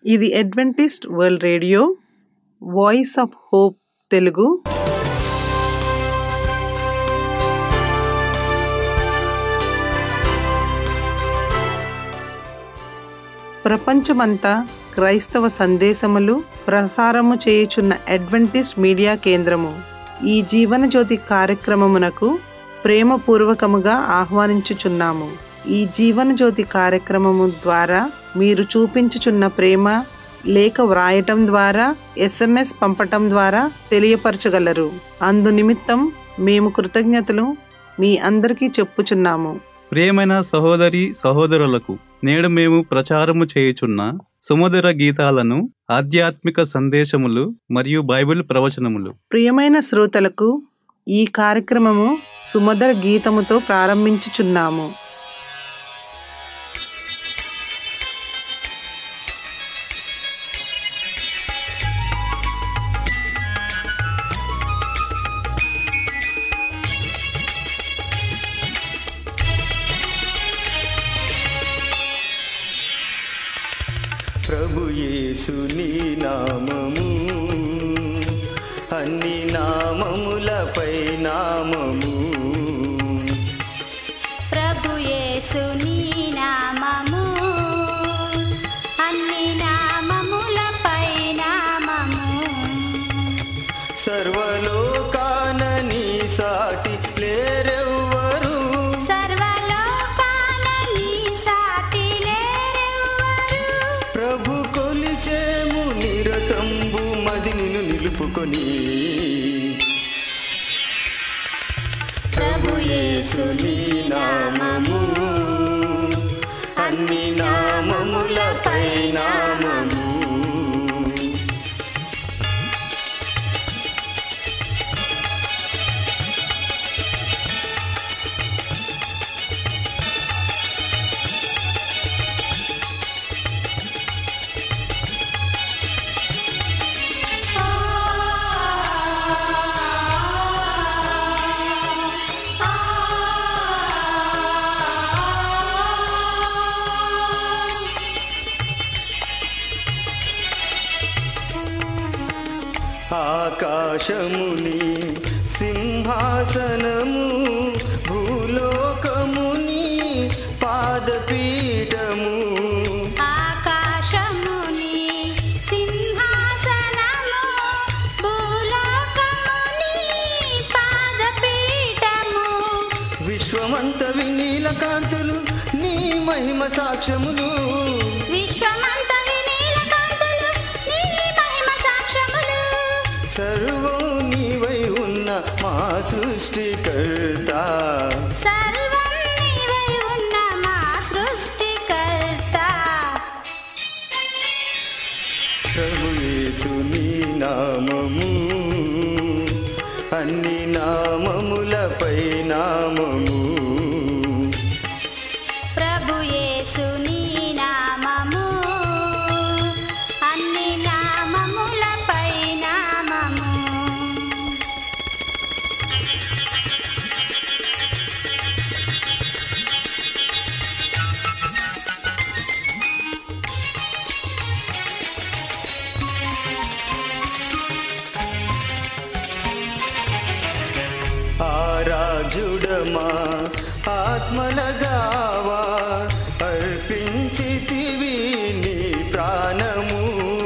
ఇది Adventist world radio voice of hope Telugu ప్రపంచమంతా క్రైస్తవ సందేశములు ప్రసారము చేయుచున్న అడ్వెంటిస్ట్ మీడియా కేంద్రము ఈ జీవన జ్యోతి కార్యక్రమమునకు ప్రేమపూర్వకముగా ఆహ్వానించుచున్నాము ఈ జీవన జ్యోతి కార్యక్రమము ద్వారా మీరు చూపించుచున్న ప్రేమ లేఖ వ్రాయటం ద్వారా ఎస్ఎంఎస్ పంపటం ద్వారా తెలియపరచగలరు అందు నిమిత్తం మేము కృతజ్ఞతలు మీ అందరికీ చెప్పుచున్నాము ప్రియమైన సహోదరి సహోదరులకు నేడు మేము ప్రచారము చేయుచున్న సుమధుర గీతాలను ఆధ్యాత్మిక సందేశములు మరియు బైబిల్ ప్రవచనములు ప్రియమైన శ్రోతలకు ఈ కార్యక్రమము సుమధుర గీతముతో ప్రారంభించుచున్నాము ప్రభు యేసుని నామము అన్ని నామములపై నామము ప్రభు యేసుని నామము అన్ని నామములపై నామము సర్వలోకాన నీ సాటి లేరెవ్వరు సర్వలోకాన నీ సాటి లేరెవ్వరు ప్రభు కొలిచేము నిరతంబు మది నిన్ను నిలుపుకొని ప్రభు యేసుని నామము అన్ని నామములపై నామము ఆకాశముని సింహాసనము భూలోకముని పాదపీఠము ఆకాశముని సింహాసనము భూలోకముని పాదపీఠము విశ్వమంత వినీల కాంతులు నీ మహిమ సాక్ష్యములు విశ్వమంత వినీలకాంతులు నీ మహిమ సాక్ష్యములు సర్వం నీవై ఉన్న మా సృష్టికర్త సర్వం నీవై ఉన్న మా సృష్టికర్త ప్రభు యేసు నీ నామము అన్ని నామములపై నామము ప్రభు యేసు నీ నామము అన్ని నామములపై నామము ఆరాజుడమా ఆత్మలగావా అర్పించితివి నీ ప్రాణము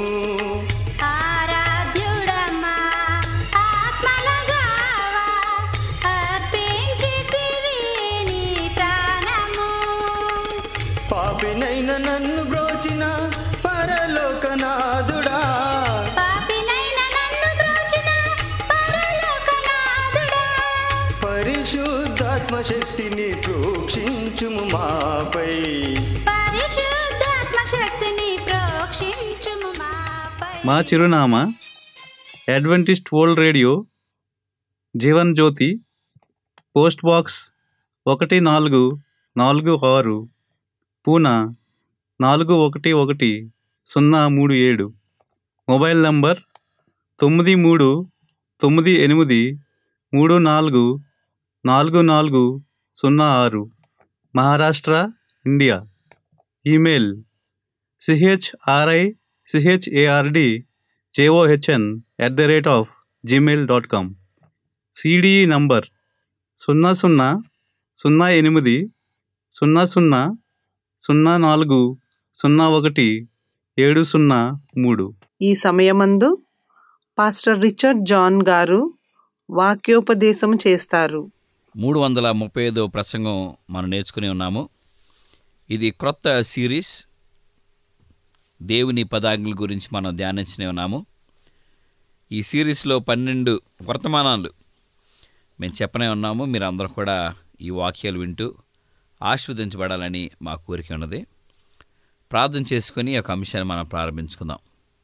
ఆరాధ్యుడమా ఆత్మలగావా అర్పించితివి నీ ప్రాణము పాపినైన నన్ను బ్రోచిన పరలోకనాథుడా పాపినైన నన్ను బ్రోచిన పరలోకనాథుడా పరిశుద్ధాత్మ శక్తిని ప్రోక్షించుము మాపై పరిశుద్ధాత్మ శక్తిని ప్రోక్షించుము మాపై మా చిరునామా Adventist world radio Jeevan Jyothi post box ఒకటి నాలుగు నాలుగు ఆరు పూనా నాలుగు ఒకటి ఒకటి సున్నా మూడు ఏడు మొబైల్ నంబర్ తొమ్మిది మూడు తొమ్మిది ఎనిమిది మూడు నాలుగు నాలుగు నాలుగు సున్నా ఆరు Maharashtra India email C H R I C H A R D J O H N at the rate of Gmail dot com C D E number సున్నా సున్నా సున్నా ఎనిమిది సున్నా సున్నా సున్నా నాలుగు సున్నా ఒకటి ఏడు సున్నా మూడు ఈ సమయమందు పాస్టర్ రిచర్డ్ జాన్ గారు వాక్యోపదేశం చేస్తారు మూడు వందల ముప్పై ఐదో ప్రసంగం మనం నేర్చుకుని ఉన్నాము ఇది క్రొత్త సిరీస్ దేవుని పదాజ్ఞల గురించి మనం ధ్యానించునే ఉన్నాము ఈ సిరీస్లో పన్నెండు వర్తమానాలు మేము చెప్పనే ఉన్నాము మీరు అందరూ కూడా ఈ వాక్యాలు వింటూ ఆస్వాదించబడాలని మా కోరిక ఉన్నది ప్రార్థన చేసుకొని ఈ యొక్క అంశాన్ని మనం ప్రారంభించుకుందాం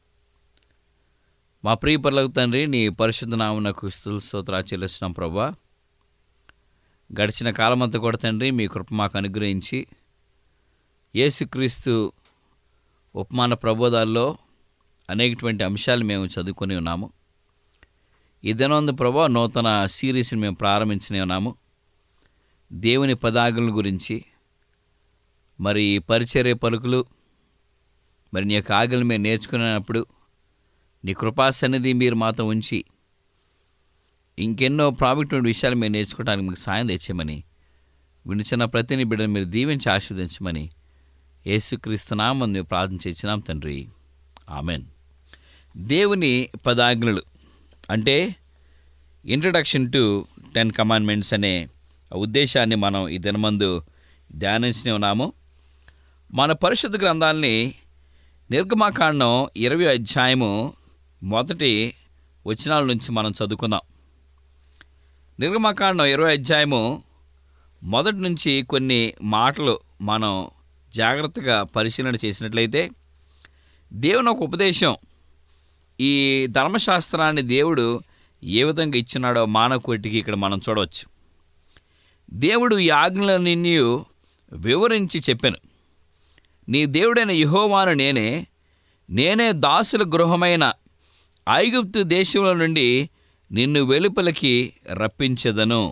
మా ప్రియ పర్లకు తండ్రి నీ పరిశుద్ధ నామునకు స్తుతులు స్తోత్రాలు చెల్లిస్తున్నాం ప్రభా గడిచిన కాలమంతా కూడా తండ్రి మీ కృప మాకు అనుగ్రహించి యేసుక్రీస్తు ఉపమాన ప్రబోధాల్లో అనేకటువంటి అంశాలు మేము చదువుకొని ఉన్నాము ఈ దినవందు ప్రభా నూతన సిరీస్ని మేము ప్రారంభించనే ఉన్నాము దేవుని పదాగుల గురించి మరి పరిచర్య పలుకులు మరి నీ యొక్క ఆగలు మేము నేర్చుకునేటప్పుడు నీ కృపా సన్నిధి మీరు మాతో ఉంచి ఇంకెన్నో ప్రాముఖ్యమైన విషయాలు మేము నేర్చుకోవడానికి మీకు సాయం తెచ్చామని వినిచిన ప్రతిని బిడ్డను మీరు దీవించి ఆస్వాదించమని యేసుక్రీస్తునామం మేము ప్రార్థన చేసినాం తండ్రి ఆమెన్ దేవుని పదాజ్ఞలు అంటే ఇంట్రడక్షన్ టు టెన్ కమాండ్మెంట్స్ అనే ఉద్దేశాన్ని మనం ఈ దినమందు ధ్యానించనే ఉన్నాము మన పరిశుద్ధ గ్రంథాల్ని నిర్గమాకాండం ఇరవై అధ్యాయము మొదటి వచనాల నుంచి మనం చదువుకుందాం నిర్గమాకాండం ఇరవై అధ్యాయము మొదటి నుంచి కొన్ని మాటలు మనం జాగ్రత్తగా పరిశీలన చేసినట్లయితే దేవుని ఒక ఉపదేశం ఈ ధర్మశాస్త్రాన్ని దేవుడు ఏ విధంగా ఇచ్చినాడో మానవకోటికి ఇక్కడ మనం చూడవచ్చు దేవుడు ఈ ఆజ్ఞలన్నీ వివరించి చెప్పాను నీ దేవుడైన యహోవాను నేనే నేనే దాసుల గృహమైన ఐగుప్తు దేశంలో నుండి నిన్ను వెలుపలికి రప్పించెదను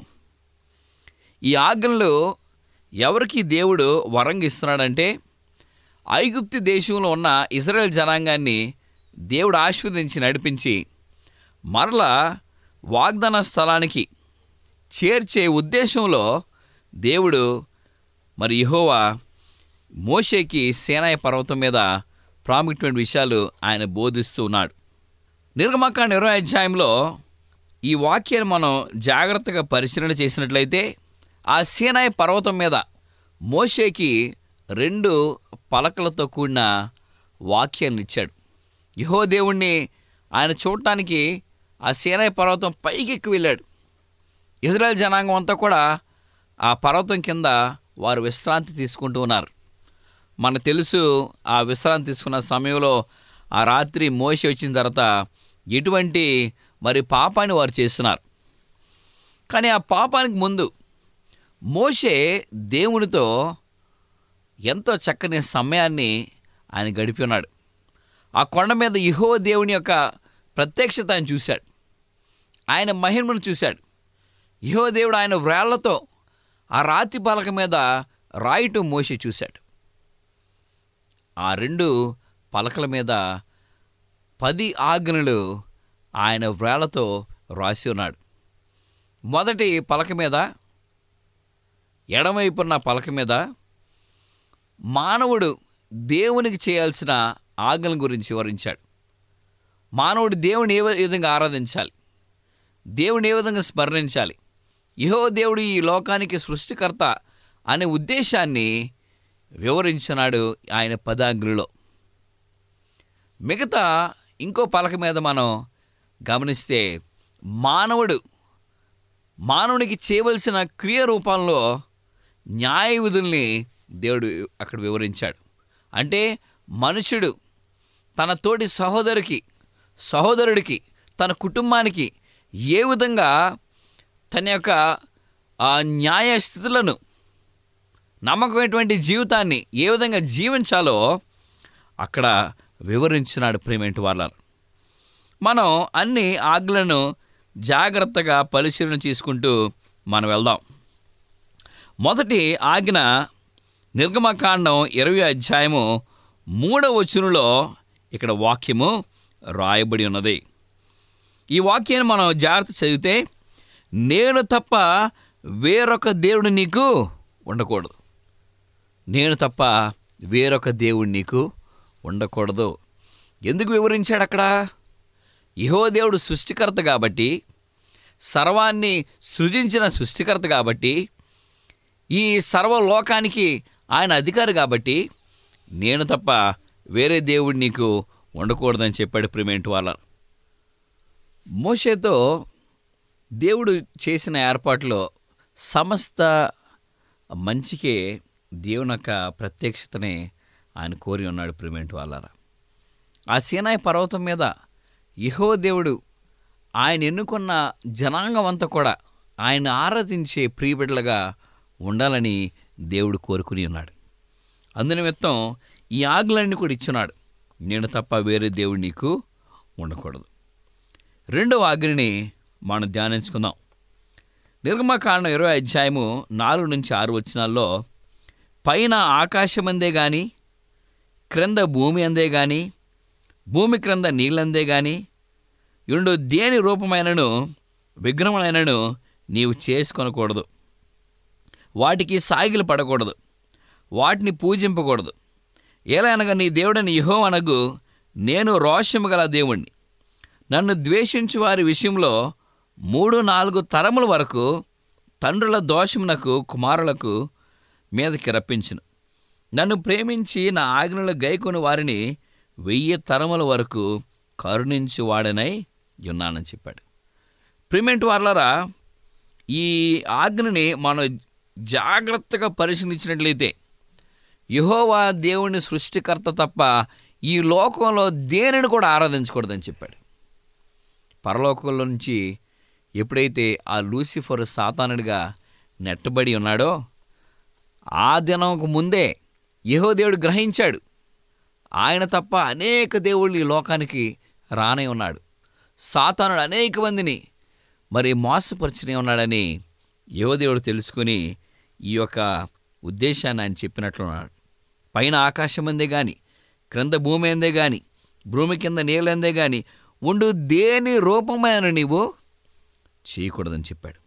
ఈ ఆజ్ఞలు ఎవరికి దేవుడు వరంగా ఇస్తున్నాడంటే ఐగుప్తు దేశంలో ఉన్న ఇజ్రాయెల్ జనాంగాన్ని దేవుడు ఆస్వాదించి నడిపించి మరలా వాగ్దాన స్థలానికి చేర్చే ఉద్దేశంలో దేవుడు మరి యెహోవా మోషేకి సేనాయ పర్వతం మీద ప్రాముఖ్యమైన విషయాలు ఆయన బోధిస్తూ ఉన్నాడు నిర్గమకాండ ఇరవై అధ్యాయంలో ఈ వాక్యాన్ని మనం జాగ్రత్తగా పరిశీలన చేసినట్లయితే ఆ సీనాయ పర్వతం మీద మోషేకి రెండు పలకలతో కూడిన వాక్యాన్ని ఇచ్చాడు యహో దేవుణ్ణి ఆయన చూడటానికి ఆ సీనాయ పర్వతం పైకి ఎక్కి వెళ్ళాడు ఇజ్రాయెల్ జనాంగం అంతా కూడా ఆ పర్వతం కింద వారు విశ్రాంతి తీసుకుంటూ ఉన్నారు మనకు తెలుసు ఆ విశ్రాంతి తీసుకున్న సమయంలో ఆ రాత్రి మోసి వచ్చిన తర్వాత ఎటువంటి మరి పాపాన్ని వారు చేస్తున్నారు కానీ ఆ పాపానికి ముందు మోషే దేవునితో ఎంతో చక్కని సమయాన్ని ఆయన గడిపి ఉన్నాడు ఆ కొండ మీద ఇహో దేవుని యొక్క ప్రత్యక్షత ఆయన చూశాడు ఆయన మహిమను చూశాడు ఇహో దేవుడు ఆయన వ్రేళ్లతో ఆ రాతి పలక మీద రాయిటం మోసి చూశాడు ఆ రెండు పలకల మీద పది ఆజ్ఞలు ఆయన వ్రేళ్లతో రాసి ఉన్నాడు మొదటి పలక మీద ఎడమవైపున్న పలక మీద మానవుడు దేవునికి చేయాల్సిన ఆజ్ఞల గురించి వివరించాడు మానవుడు దేవుని ఏ విధంగా ఆరాధించాలి దేవుని ఏ విధంగా స్మరించాలి ఇహో దేవుడు ఈ లోకానికి సృష్టికర్త అనే ఉద్దేశాన్ని వివరించినాడు ఆయన పదాగ్రిలో మిగతా ఇంకో పలక మీద మనం గమనిస్తే మానవుడు మానవునికి చేయవలసిన క్రియ రూపంలో న్యాయ విధుల్ని దేవుడు అక్కడ వివరించాడు అంటే మనుషుడు తన తోటి సహోదరికి సహోదరుడికి తన కుటుంబానికి ఏ విధంగా తన యొక్క ఆ న్యాయ స్థితులను నమ్మకమైనటువంటి జీవితాన్ని ఏ విధంగా జీవించాలో అక్కడ వివరించినాడు ప్రేమేంటి వాళ్ళ మనం అన్ని ఆజ్ఞలను జాగ్రత్తగా పరిశీలన చేసుకుంటూ మనం వెళ్దాం మొదటి ఆజ్ఞ నిర్గమకాండం ఇరవై అధ్యాయము మూడవ వచనంలో ఇక్కడ వాక్యము రాయబడి ఉన్నది ఈ వాక్యాన్ని మనం జాగ్రత్త చదివితే నేను తప్ప వేరొక దేవుడు నీకు ఉండకూడదు నేను తప్ప వేరొక దేవుడు నీకు ఉండకూడదు ఎందుకు వివరించాడు అక్కడ ఇహో దేవుడు సృష్టికర్త కాబట్టి సర్వాన్ని సృజించిన సృష్టికర్త కాబట్టి ఈ సర్వలోకానికి ఆయన అధికారి కాబట్టి నేను తప్ప వేరే దేవుడు నీకు ఉండకూడదని చెప్పాడు ప్రిమెంట్ వాళ్ళ మోషేతో దేవుడు చేసిన ఏర్పాట్లో సమస్త మంచికే దేవుని యొక్క ప్రత్యక్షతనే ఆయన కోరి ఉన్నాడు ప్రిమెంట్ వాళ్ళారా ఆ సీనాయి పర్వతం మీద యహో దేవుడు ఆయన ఎన్నుకున్న జనాంగం అంతా కూడా ఆయన ఆరాధించే ప్రియబిడ్డలుగా ఉండాలని దేవుడు కోరుకుని ఉన్నాడు అందునిమిత్తం ఈ ఆజ్ఞలన్నీ కూడా ఇచ్చున్నాడు నేను తప్ప వేరే దేవుడు నీకు ఉండకూడదు రెండవ ఆజ్ఞని మనం ధ్యానించుకుందాం నిర్గమకాండం ఇరవై అధ్యాయము నాలుగు నుంచి ఆరు వచనాల్లో పైన ఆకాశమందే గాని క్రింద భూమి అందే గాని భూమి క్రింద నీళ్ళందే గాని ఇండు దేని రూపమైనను విగ్రహమైనను నీవు చేసుకొనకూడదు వాటికి సాగిలు పడకూడదు వాటిని పూజింపకూడదు ఏలైనగా నీ దేవుడని యహో అనగు నేను రోషము గల దేవుణ్ణి నన్ను ద్వేషించు వారి విషయంలో మూడు నాలుగు తరముల వరకు తండ్రుల దోషమునకు కుమారులకు మీదకి రప్పించును నన్ను ప్రేమించి నా ఆజ్ఞలు గైకొని వారిని వెయ్యి తరముల వరకు కరుణించి వాడనై ఉన్నానని చెప్పాడు ప్రిమెంట్ వాళ్ళరా ఈ ఆజ్ఞని మనం జాగ్రత్తగా పరిశీలించినట్లయితే యహోవా దేవుని సృష్టికర్త తప్ప ఈ లోకంలో దేనిని కూడా ఆరాధించకూడదని చెప్పాడు పరలోకంలో నుంచి ఎప్పుడైతే ఆ లూసిఫర్ సాతానుడిగా నెట్టబడి ఉన్నాడో ఆ దినంకు ముందే యహో దేవుడు గ్రహించాడు ఆయన తప్ప అనేక దేవుళ్ళు ఈ లోకానికి రానే ఉన్నాడు సాతానుడు అనేక మందిని మరి మోసపరిచినే ఉన్నాడని యువదేవుడు తెలుసుకుని ఈ యొక్క ఉద్దేశాన్ని ఆయన చెప్పినట్లున్నాడు పైన ఆకాశం అందే గాని క్రింద భూమి అందే గాని భూమి కింద నీళ్ళందే గాని ఉండు దేని రూపమైన నీవు చేయకూడదని చెప్పాడు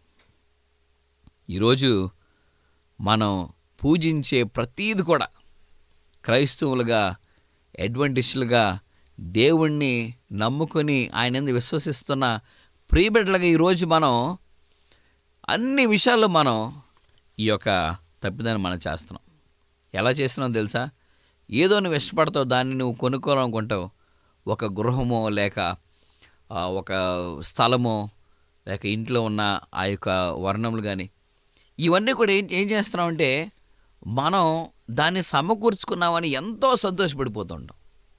ఈరోజు మనం పూజించే ప్రతీది కూడా క్రైస్తవులుగా అడ్వెంటిస్టులుగా దేవుణ్ణి నమ్ముకొని ఆయన ఎందు విశ్వసిస్తున్న ప్రియబిడ్డలుగా ఈరోజు మనం అన్ని విషయాల్లో మనం ఈ యొక్క తప్పిదాన్ని మనం చేస్తున్నాం ఎలా చేస్తున్నాం తెలుసా ఏదో నువ్వు ఇష్టపడతావు దాన్ని నువ్వు కొనుక్కోవాలనుకుంటావు ఒక గృహమో లేక ఆ, ఒక స్థలమో లేక ఇంట్లో ఉన్న ఆ యొక్క వర్ణములు కానీ ఇవన్నీ కూడా ఏం ఏం చేస్తున్నామంటే మనం దాన్ని సమకూర్చుకున్నామని ఎంతో సంతోషపడిపోతుంటాం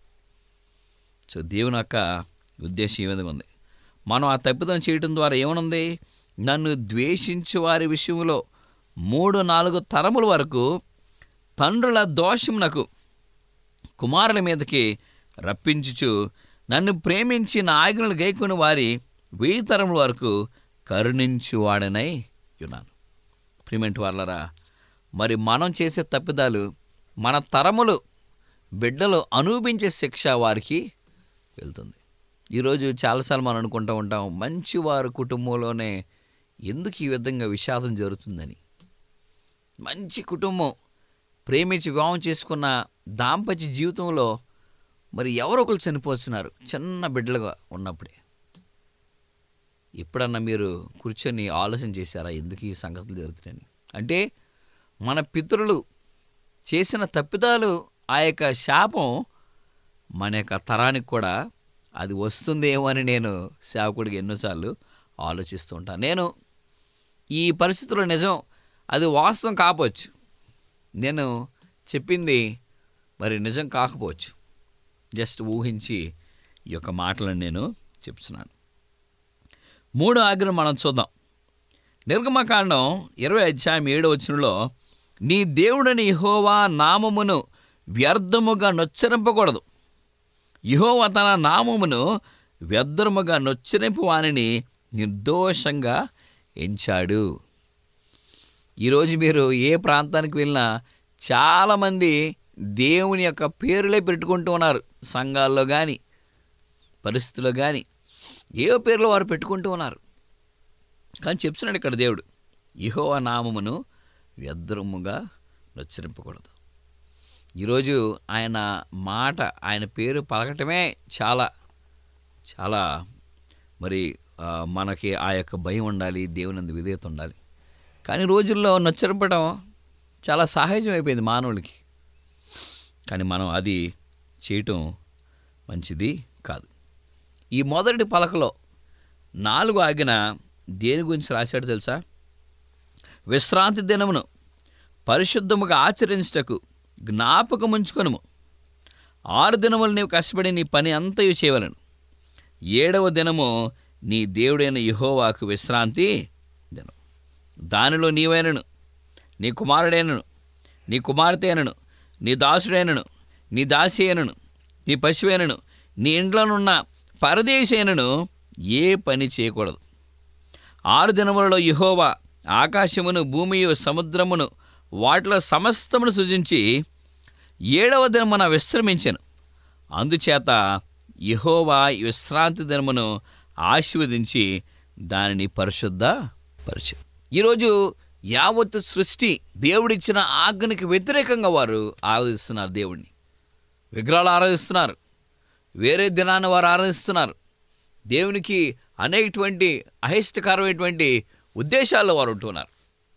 సో దేవుని యొక్క ఉద్దేశం ఈ విధంగా ఉంది మనం ఆ తప్పిదం చేయడం ద్వారా ఏమనుంది నన్ను ద్వేషించు వారి విషయంలో మూడు నాలుగు తరముల వరకు తండ్రుల దోషమునకు కుమారుల మీదకి రప్పించుచు నన్ను ప్రేమించి నా ఆజ్ఞలు గైకొని వారి వెయ్యి తరముల వరకు కరుణించువాడనై ఉన్నాను ప్రిమెంట్ వాళ్ళరా మరి మనం చేసే తప్పిదాలు మన తరములు బిడ్డలు అనుభవించే శిక్ష వారికి వెళ్తుంది ఈరోజు చాలాసార్లు మనం అనుకుంటూ ఉంటాం మంచి వారి కుటుంబంలోనే ఎందుకు ఈ విధంగా విషాదం జరుగుతుందని మంచి కుటుంబం ప్రేమించి వివాహం చేసుకున్న దాంపత్య జీవితంలో మరి ఎవరో ఒకరు చనిపోతున్నారు చిన్న బిడ్డలుగా ఉన్నప్పుడే ఎప్పుడన్నా మీరు కూర్చొని ఆలోచన చేశారా ఎందుకు ఈ సంగతులు జరుగుతున్నాయని అంటే మన పితరులు చేసిన తప్పిదాలు ఆ యొక్క శాపం మన యొక్క తరానికి కూడా అది వస్తుందేమో అని నేను సేవకుడికి ఎన్నోసార్లు ఆలోచిస్తూ ఉంటాను నేను ఈ పరిస్థితుల్లో నిజం అది వాస్తవం కాకపోవచ్చు నేను చెప్పింది మరి నిజం కాకపోవచ్చు జస్ట్ ఊహించి ఈ యొక్క మాటలను నేను చెప్తున్నాను మూడో ఆజ్ఞను మనం చూద్దాం నిర్గమకాండం ఇరవై అధ్యాయం ఏడో వచనంలో నీ దేవుడని యెహోవా నామమును వ్యర్థముగా నొచ్చరింపకూడదు యెహోవా తన నామమును వ్యర్థముగా నొచ్చరింపు వానిని నిర్దోషంగా ఎంచాడు ఈరోజు మీరు ఏ ప్రాంతానికి వెళ్ళినా చాలామంది దేవుని యొక్క పేరులే పెట్టుకుంటూ ఉన్నారు సంఘాల్లో కానీ పరిస్థితుల్లో కానీ ఏవో పేర్లు వారు పెట్టుకుంటూ ఉన్నారు కానీ చెప్తున్నాడు ఇక్కడ దేవుడు ఇహో నామమును వ్యర్థముగా నచ్చరింపకూడదు ఈరోజు ఆయన మాట ఆయన పేరు పలకటమే చాలా చాలా మరి ఆ, మనకి ఆ యొక్క భయం ఉండాలి దేవుని అందు విధేయత ఉండాలి కానీ రోజుల్లో నచ్చరింపడం చాలా సహజం అయిపోయింది మానవులకి కానీ మనం అది చేయటం మంచిది కాదు ఈ మొదటి పలకలో నాలుగు ఆగిన దేని గురించి రాశాడు తెలుసా విశ్రాంతి దినమును పరిశుద్ధముగా ఆచరించుటకు జ్ఞాపకముంచుకొనుము ఆరు దినములు నీవు కష్టపడి నీ పని అంతయు చేయవలను ఏడవ దినము నీ దేవుడైన యెహోవాకు విశ్రాంతి దినం దానిలో నీవైనను నీ కుమారుడైనను నీ కుమార్తె అయినను నీ దాసుడైనను నీ దాసి అయినను నీ పశువైనను నీ ఇంట్లోనున్న పరదేశైనను ఏ పని చేయకూడదు ఆరు దినములలో యెహోవా ఆకాశమును భూమియు సముద్రమును వాటిలో సమస్తమును సృజించి ఏడవ దినమున విశ్రమించెను అందుచేత యెహోవా ఈ విశ్రాంతి దినమును ఆశీర్వదించి దానిని పరిశుద్ధ పరిచయం ఈరోజు యావత్తు సృష్టి దేవుడిచ్చిన ఆజ్ఞకి వ్యతిరేకంగా వారు ఆరాధిస్తున్నారు దేవుణ్ణి విగ్రహాలు ఆరాధిస్తున్నారు వేరే దినాన్ని వారు ఆరాధిస్తున్నారు దేవునికి అనేకటువంటి అహిష్టకరమైనటువంటి ఉద్దేశాల్లో వారు ఉంటున్నారు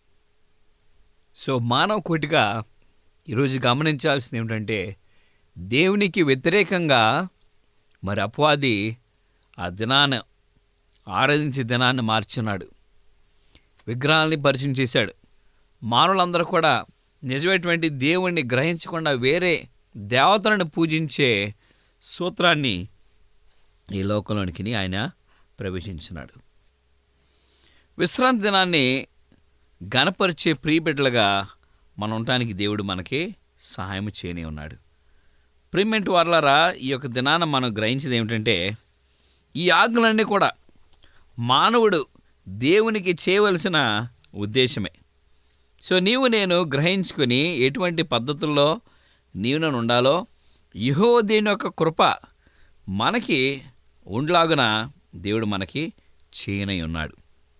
సో మానవ కోటిగా ఈరోజు గమనించాల్సింది ఏమిటంటే దేవునికి వ్యతిరేకంగా మరి అపవాది ఆ దినాన్ని ఆరాధించే దినాన్ని మార్చున్నాడు విగ్రహాల్ని పరిచయం చేశాడు మానవులందరూ కూడా నిజమైనటువంటి దేవుణ్ణి గ్రహించకుండా వేరే దేవతలను పూజించే సూత్రాన్ని ఈ లోకంలోనికి ఆయన ప్రవేశించినాడు విశ్రాంతి దినాన్ని గణపరిచే ప్రియబిడ్డలుగా మనం ఉండటానికి దేవుడు మనకి సహాయం చేయని ఉన్నాడు ప్రిమెంట్ వర్లరా ఈ యొక్క దినాన మనం గ్రహించేది ఏమిటంటే ఈ ఆజ్ఞలన్నీ కూడా మానవుడు దేవునికి చేయవలసిన ఉద్దేశమే సో నీవు నేను గ్రహించుకొని ఎటువంటి పద్ధతుల్లో నీవు నేను ఉండాలో యహో దేని యొక్క కృప మనకి ఉండ్లాగున దేవుడు మనకి చేయనై ఉన్నాడు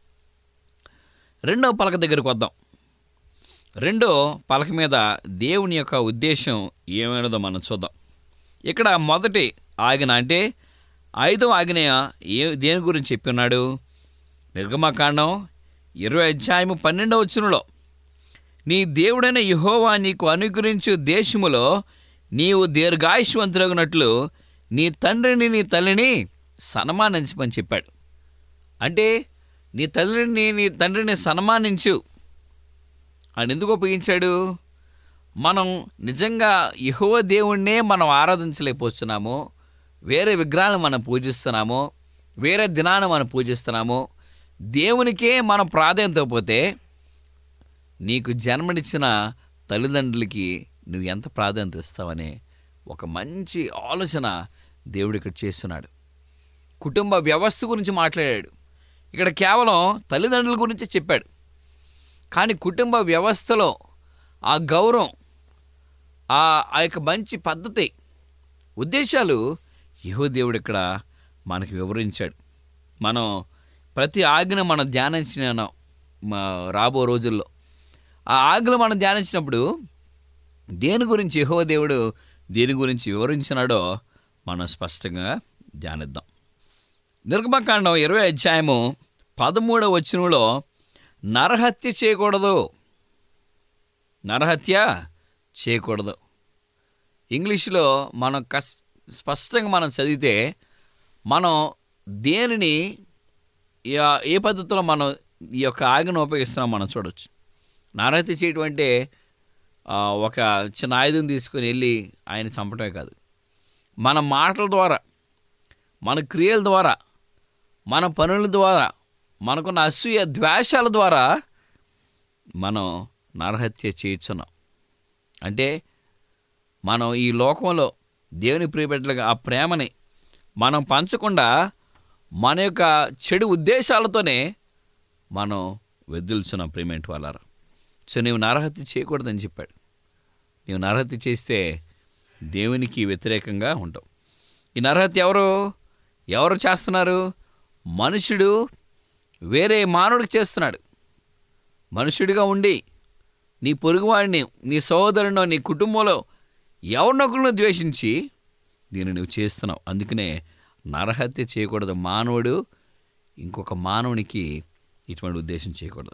రెండో పలక దగ్గరకు వద్దాం రెండో పలక మీద దేవుని యొక్క ఉద్దేశం ఏమైనదో మనం చూద్దాం ఇక్కడ మొదటి ఆజ్ఞ అంటే ఐదవ ఆజ్ఞ ఏ దేని గురించి చెప్పి ఉన్నాడు నిర్గమకాండం ఇరవై అధ్యాయము పన్నెండవ వచనంలో నీ దేవుడైన యెహోవా నీకు అనుగ్రహించు దేశములో నీవు దీర్ఘాయుష్వంతులగినట్లు నీ తండ్రిని నీ తల్లిని సన్మానించమని చెప్పాడు అంటే నీ తల్లిని నీ తండ్రిని సన్మానించు అని ఎందుకు ఉపయోగించాడు మనం నిజంగా యహోవ దేవుణ్ణే మనం ఆరాధించలేకపోతున్నాము వేరే విగ్రహాలను మనం పూజిస్తున్నాము వేరే దినాన్ని మనం పూజిస్తున్నాము దేవునికే మనం ప్రాధాన్యత పోతే నీకు జన్మనిచ్చిన తల్లిదండ్రులకి నువ్వు ఎంత ప్రాధాన్యత ఇస్తావనే ఒక మంచి ఆలోచన దేవుడు ఇక్కడ చేస్తున్నాడు కుటుంబ వ్యవస్థ గురించి మాట్లాడాడు ఇక్కడ కేవలం తల్లిదండ్రుల గురించి చెప్పాడు కానీ కుటుంబ వ్యవస్థలో ఆ గౌరవం ఆ ఆ యొక్క మంచి పద్ధతి ఉద్దేశాలు యహో దేవుడు ఇక్కడ మనకి వివరించాడు మనం ప్రతి ఆజ్ఞ మనం ధ్యానించిన మా రాబో రోజుల్లో ఆ ఆజ్ఞలు మనం ధ్యానించినప్పుడు దేని గురించి యహో దేవుడు దేని గురించి వివరించినాడో మనం స్పష్టంగా ధ్యానిద్దాం నిర్గమకాండం ఇరవై అధ్యాయము పదమూడవ వచనంలో నరహత్య చేయకూడదు నరహత్య చేయకూడదు ఇంగ్లీష్లో మనం కస్ స్పష్టంగా మనం చదివితే మనం దేనిని ఏ- ఏ పద్ధతిలో మనం ఈ యొక్క ఆజ్ఞను ఉపయోగిస్తున్నాం మనం చూడొచ్చు నరహత్య చేయటం అంటే ఆ, ఒక చిన్న ఆయుధం తీసుకొని వెళ్ళి ఆయన చంపటమే కాదు మన మాటల ద్వారా మన క్రియల ద్వారా మన పనుల ద్వారా మనకున్న అసూయ ద్వేషాల ద్వారా మనం నరహత్య చేయించున్నాం అంటే మనం ఈ లోకంలో దేవుని ప్రియబిడ్డలుగా ఆ ప్రేమని మనం పంచకుండా మన యొక్క చెడు ఉద్దేశాలతోనే మనం వెదులుచున్నాం ప్రేమేంటి వాళ్ళారా సో నీవు నరహత్య చేయకూడదని చెప్పాడు నీవు నరహత్య చేస్తే దేవునికి వ్యతిరేకంగా ఉంటావు ఈ నరహత్య ఎవరు ఎవరు చేస్తున్నారు మనుషుడు వేరే మానవుడికి చేస్తున్నాడు మనుషుడిగా ఉండి నీ పొరుగువాడిని నీ సహోదరునో నీ కుటుంబంలో ఎవరినొకరిని ద్వేషించి దీన్ని నువ్వు చేస్తున్నావు అందుకనే నరహత్య చేయకూడదు మానవుడు ఇంకొక మానవునికి ఇటువంటి ఉద్దేశం చేయకూడదు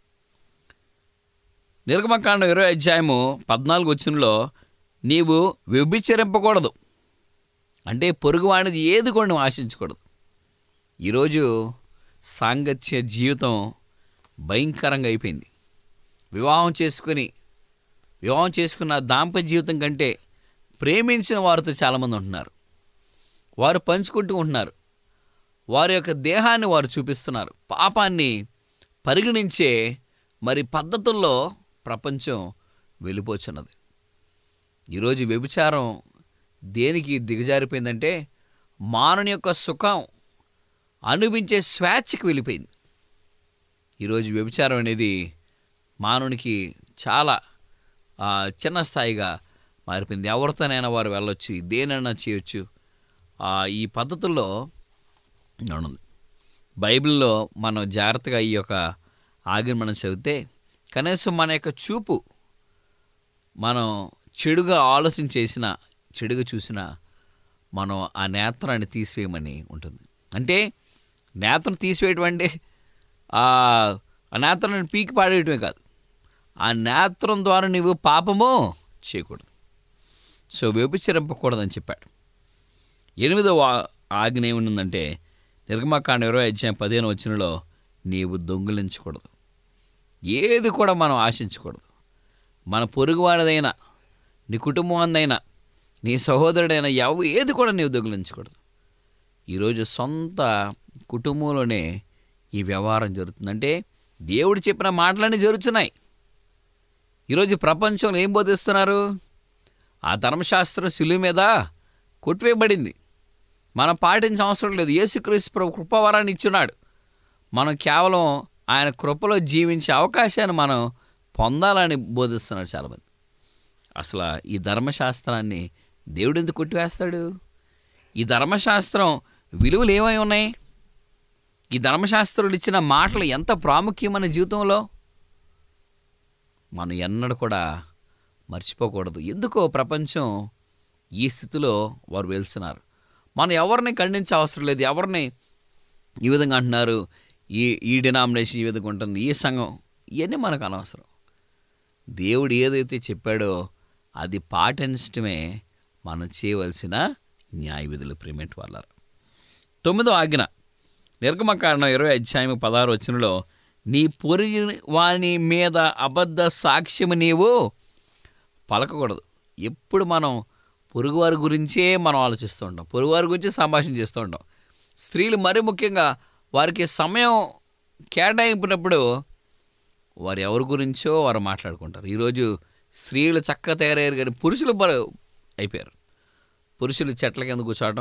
నిర్గమకాండం ఇరవై అధ్యాయము పద్నాలుగు వచ్చినలో నీవు వ్యభిచరింపకూడదు అంటే పొరుగువాడిది ఏది కూడా నువ్వు ఆశించకూడదు ఈరోజు సాంగత్య జీవితం భయంకరంగా అయిపోయింది వివాహం చేసుకుని వివాహం చేసుకున్న దాంపత్య జీవితం కంటే ప్రేమించిన వారితో చాలామంది ఉంటున్నారు వారు పంచుకుంటూ ఉంటున్నారు వారి యొక్క దేహాన్ని వారు చూపిస్తున్నారు పాపాన్ని పరిగణించే మరి పద్ధతుల్లో ప్రపంచం వెళ్ళిపోతున్నది ఈరోజు వ్యభిచారం దేనికి దిగజారిపోయిందంటే మానవుని యొక్క సుఖం అనుభవించే స్వేచ్ఛకి వెళ్ళిపోయింది ఈరోజు వ్యభిచారం అనేది మానవునికి చాలా ఆ, చిన్న స్థాయిగా మారిపోయింది ఎవరితోనైనా వారు వెళ్ళొచ్చు దేనైనా చేయొచ్చు ఆ, ఈ పద్ధతుల్లో ఉంది బైబిల్లో మనం జాగ్రత్తగా ఈ యొక్క ఆజ్ఞను మనం చదివితే కనీసం మన యొక్క చూపు మనం చెడుగా ఆలోచన చేసిన చెడుగా చూసిన మనం ఆ నేత్రాన్ని తీసివేయమని ఉంటుంది అంటే నేత్రం తీసివేయటం అంటే ఆ ఆ నేత్రాన్ని పీకి పాడేయటమే కాదు ఆ నేత్రం ద్వారా నువ్వు పాపము చేయకూడదు సో వ్యభిచరింపకూడదని చెప్పాడు ఎనిమిదవ ఆజ్ఞ ఏముందంటే నిర్గమకాండ ఇరవై అధ్యాయం పదిహేను వచ్చినలో నీవు దొంగిలించకూడదు ఏది కూడా మనం ఆశించకూడదు మన పొరుగువాడిదైనా నీ కుటుంబం నీ సహోదరుడైనా ఎవ ఏది కూడా నీవు దొంగిలించకూడదు ఈరోజు సొంత కుటుంబంలోనే ఈ వ్యవహారం జరుగుతుందంటే దేవుడు చెప్పిన మాటలన్నీ జరుగుతున్నాయి ఈరోజు ప్రపంచంలో ఏం బోధిస్తున్నారు ఆ ధర్మశాస్త్రం శిలువ మీద కొట్టివేయబడింది మనం పాటించిన అవసరం లేదు యేసుక్రీస్తు ప్రభు కృపవరాన్ని ఇచ్చున్నాడు మనం కేవలం ఆయన కృపలో జీవించే అవకాశాన్ని మనం పొందాలని బోధిస్తున్నారు చాలామంది అసలు ఈ ధర్మశాస్త్రాన్ని దేవుడు ఎందుకు కొట్టివేస్తాడు ఈ ధర్మశాస్త్రం విలువలు ఏమై ఉన్నాయి ఈ ధర్మశాస్త్రులు ఇచ్చిన మాటలు ఎంత ప్రాముఖ్యం మన జీవితంలో మనం ఎన్నడూ కూడా మర్చిపోకూడదు ఎందుకో ప్రపంచం ఈ స్థితిలో వారు వెళ్తున్నారు మనం ఎవరిని ఖండించే అవసరం లేదు ఎవరిని ఈ విధంగా అంటున్నారు ఈ ఈ డినామినేషన్ ఈ విధంగా ఉంటుంది ఈ సంఘం ఇవన్నీ మనకు అనవసరం దేవుడు ఏదైతే చెప్పాడో అది పాటించడమే మనం చేయవలసిన న్యాయ విధులు ప్రిమెంట్ వాళ్ళ తొమ్మిదో ఆజ్ఞ నిర్గమకాండం ఇరవై అధ్యాయం పదహారు వచ్చినలో నీ పొరిగి వాని మీద అబద్ధ సాక్ష్యము నీవు పలకకూడదు ఎప్పుడు మనం పొరుగువారి గురించే మనం ఆలోచిస్తూ ఉంటాం పొరుగువారి గురించి సంభాషణ చేస్తూ ఉంటాం స్త్రీలు మరీ ముఖ్యంగా వారికి సమయం కేటాయింపునప్పుడు వారు ఎవరి గురించో వారు మాట్లాడుకుంటారు ఈరోజు స్త్రీలు చక్కగా తయారయ్యారు కానీ పురుషులు బర అయిపోయారు పురుషులు చెట్ల కింద కూర్చోవడం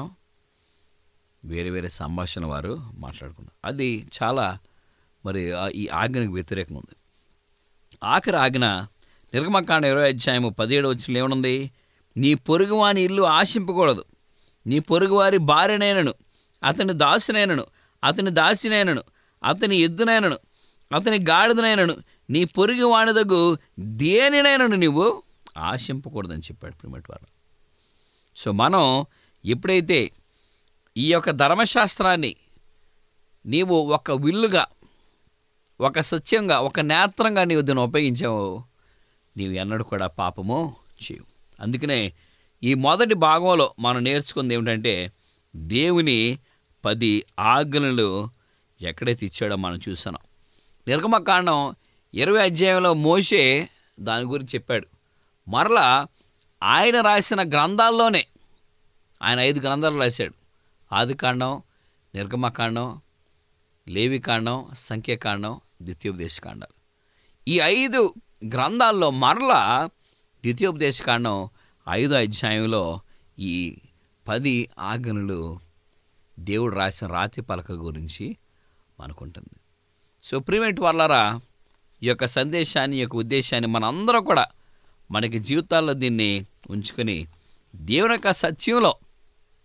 వేరే వేరే సంభాషణ వారు మాట్లాడుకున్నారు అది చాలా మరి ఆ- ఈ ఆజ్ఞకు వ్యతిరేకంగా ఉంది ఆఖరి ఆజ్ఞ నిర్గమకాండ ఇరవై అధ్యాయము పదిహేడు వచ్చిన ఏమనుంది నీ పొరుగువాని ఇల్లు ఆశింపకూడదు నీ పొరుగువారి భార్యనైనను అతని దాసునైనను అతని దాసినైనను అతని ఎద్దునైనను అతని గాడిదనైనను నీ పొరుగు వాణిదగు దేనినైనను నీవు ఆశింపకూడదని చెప్పాడు ప్రిమటి వారు సో మనం ఎప్పుడైతే ఈ యొక్క ధర్మశాస్త్రాన్ని నీవు ఒక విల్లుగా ఒక సత్యంగా ఒక నేత్రంగా నీవు దీన్ని ఉపయోగించావు నీవు ఎన్నడూ కూడా పాపము చేయవు అందుకనే ఈ మొదటి భాగంలో మనం నేర్చుకుంది ఏమిటంటే దేవుని పది ఆజ్ఞలు ఎక్కడైతే ఇచ్చాడో మనం చూస్తున్నాం నిర్గమకాండం ఇరవై అధ్యాయంలో మోషే దాని గురించి చెప్పాడు మరలా ఆయన రాసిన గ్రంథాల్లోనే ఆయన ఐదు గ్రంథాలు రాశాడు ఆదికాండం నిర్గమకాండం లేవికాండం సంఖ్యాకాండం ద్వితీయోపదేశకాండాలు ఈ ఐదు గ్రంథాల్లో మరలా ద్వితీయోపదేశకాండం ఐదో అధ్యాయంలో ఈ పది ఆజ్ఞలు దేవుడు రాసిన రాతి పలక గురించి మనకుంటుంది సో ప్రివెంట్ వాళ్ళరా ఈ యొక్క సందేశాన్ని ఈ యొక్క ఉద్దేశాన్ని మనందరం కూడా మనకి జీవితాల్లో దీన్ని ఉంచుకొని దేవుని యొక్క సత్యంలో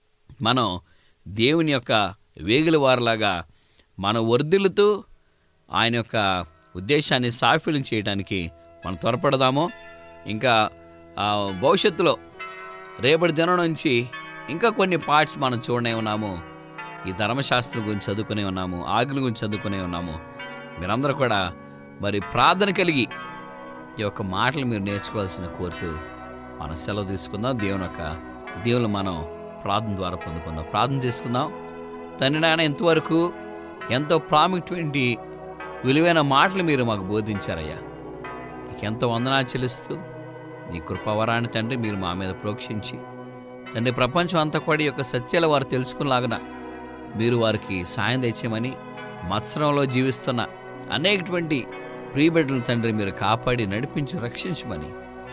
మనం దేవుని యొక్క వేగుల వారిలాగా మనం వర్ధిల్లుతూ ఆయన యొక్క ఉద్దేశాన్ని సాఫల్యం చేయడానికి మనం త్వరపడదాము ఇంకా ఆ, భవిష్యత్తులో రేపటి దినం నుంచి ఇంకా కొన్ని పార్ట్స్ మనం చూడనే ఉన్నాము ఈ ధర్మశాస్త్రం గురించి చదువుకునే ఉన్నాము ఆకుల గురించి చదువుకునే ఉన్నాము మీరందరూ కూడా మరి ప్రార్థన కలిగి ఈ యొక్క మాటలు మీరు నేర్చుకోవాల్సిన కోరుతూ మనం సెలవు తీసుకుందాం దేవుని యొక్క దేవుని మనం ప్రార్థన ద్వారా పొందుకుందాం ప్రార్థన చేసుకుందాం తండ్రి నాయన ఇంతవరకు ఎంతో ప్రాముఖ్యమైన విలువైన మాటలు మీరు మాకు బోధించారయ్యా నీకు ఎంతో వందనాలు చెల్లిస్తూ నీ కృపవరాన్ని తండ్రి మీరు మా మీద ప్రోక్షించి తండ్రి ప్రపంచం అంతా కూడా ఈ యొక్క సత్యాల వారు తెలుసుకునేలాగున మీరు వారికి సాయం తెచ్చేయమని మత్సరంలో జీవిస్తున్న అనేకటువంటి ప్రియబిడ్డలు తండ్రి మీరు కాపాడి నడిపించి రక్షించమని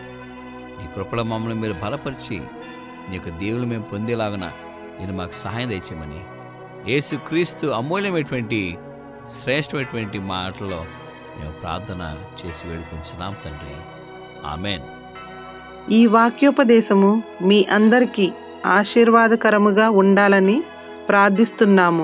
నీ కృపల మమ్మల్ని మీరు బలపరిచి నీ యొక్క దేవులు మేము పొందేలాగున మీరు మాకు సహాయం తెచ్చేయమని యేసు క్రీస్తు అమూల్యమైనటువంటి శ్రేష్టమైనటువంటి మాటల్లో మేము ప్రార్థన చేసి వేడుకుంటున్నాం తండ్రి ఆమెన్ ఈ వాక్యోపదేశము మీ అందరికీ ఆశీర్వాదకరముగా ఉండాలని ప్రార్థిస్తున్నాము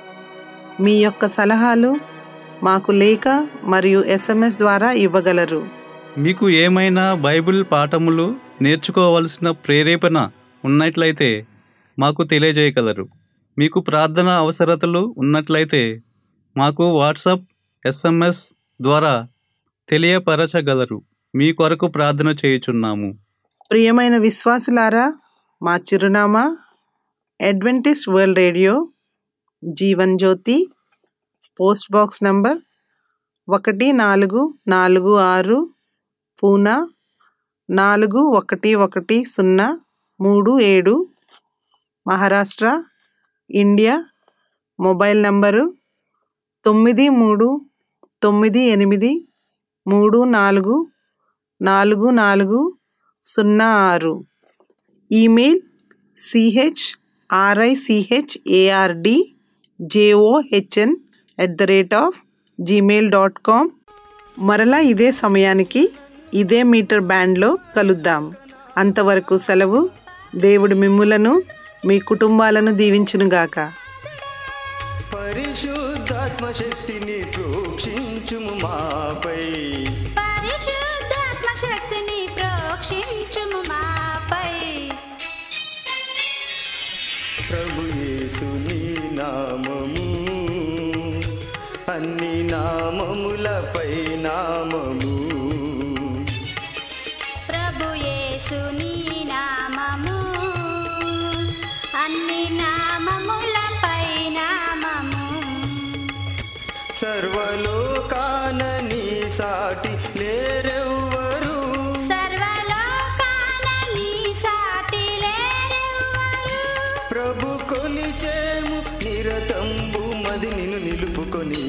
మీ యొక్క సలహాలు మాకు లేఖ మరియు ఎస్ఎంఎస్ ద్వారా ఇవ్వగలరు మీకు ఏమైనా బైబిల్ పాఠములు నేర్చుకోవలసిన ప్రేరేపణ ఉన్నట్లయితే మాకు తెలియజేయగలరు మీకు ప్రార్థన అవసరతలు ఉన్నట్లయితే మాకు వాట్సాప్ ఎస్ఎంఎస్ ద్వారా తెలియపరచగలరు మీ కొరకు ప్రార్థన చేయుచున్నాము ప్రియమైన విశ్వాసులారా మా చిరునామా Adventist world radio Jeevan Jyothi post box number ఒకటి నాలుగు నాలుగు ఆరు పూనా నాలుగు ఒకటి ఒకటి సున్నా మూడు ఏడు మహారాష్ట్ర ఇండియా మొబైల్ నంబరు తొమ్మిది మూడు తొమ్మిది ఎనిమిది మూడు నాలుగు నాలుగు నాలుగు సున్నా ఆరు email C H R I C H A R D J O H N at the rate of Gmail dot com మరలా ఇదే సమయానికి ఇదే మీటర్ బ్యాండ్లో కలుద్దాం అంతవరకు సెలవు దేవుడు మిమ్ములను మీ కుటుంబాలను దీవించునుగాక పరిశుద్ధాత్మ శక్తిని ప్రోక్షించుము మాపై పరిశుద్ధాత్మ శక్తిని ప్రోక్షించుము మాపై ప్రభు యేసుని నామము అన్ని నామములపై నామము ప్రభు యేసుని నామము అన్ని నామములపై నామము సర్వలోకాన నీ సాటి లేరెవ్వరు సర్వలోకాన నీ సాటి లేరెవ్వరు. ప్రభు కొలిచేము నిరతంబు మది నిన్ను నిలుపుకొని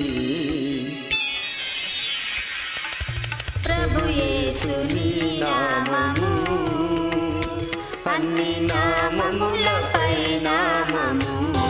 ప్రభు యేసుని నామము అన్ని నామములపై నామము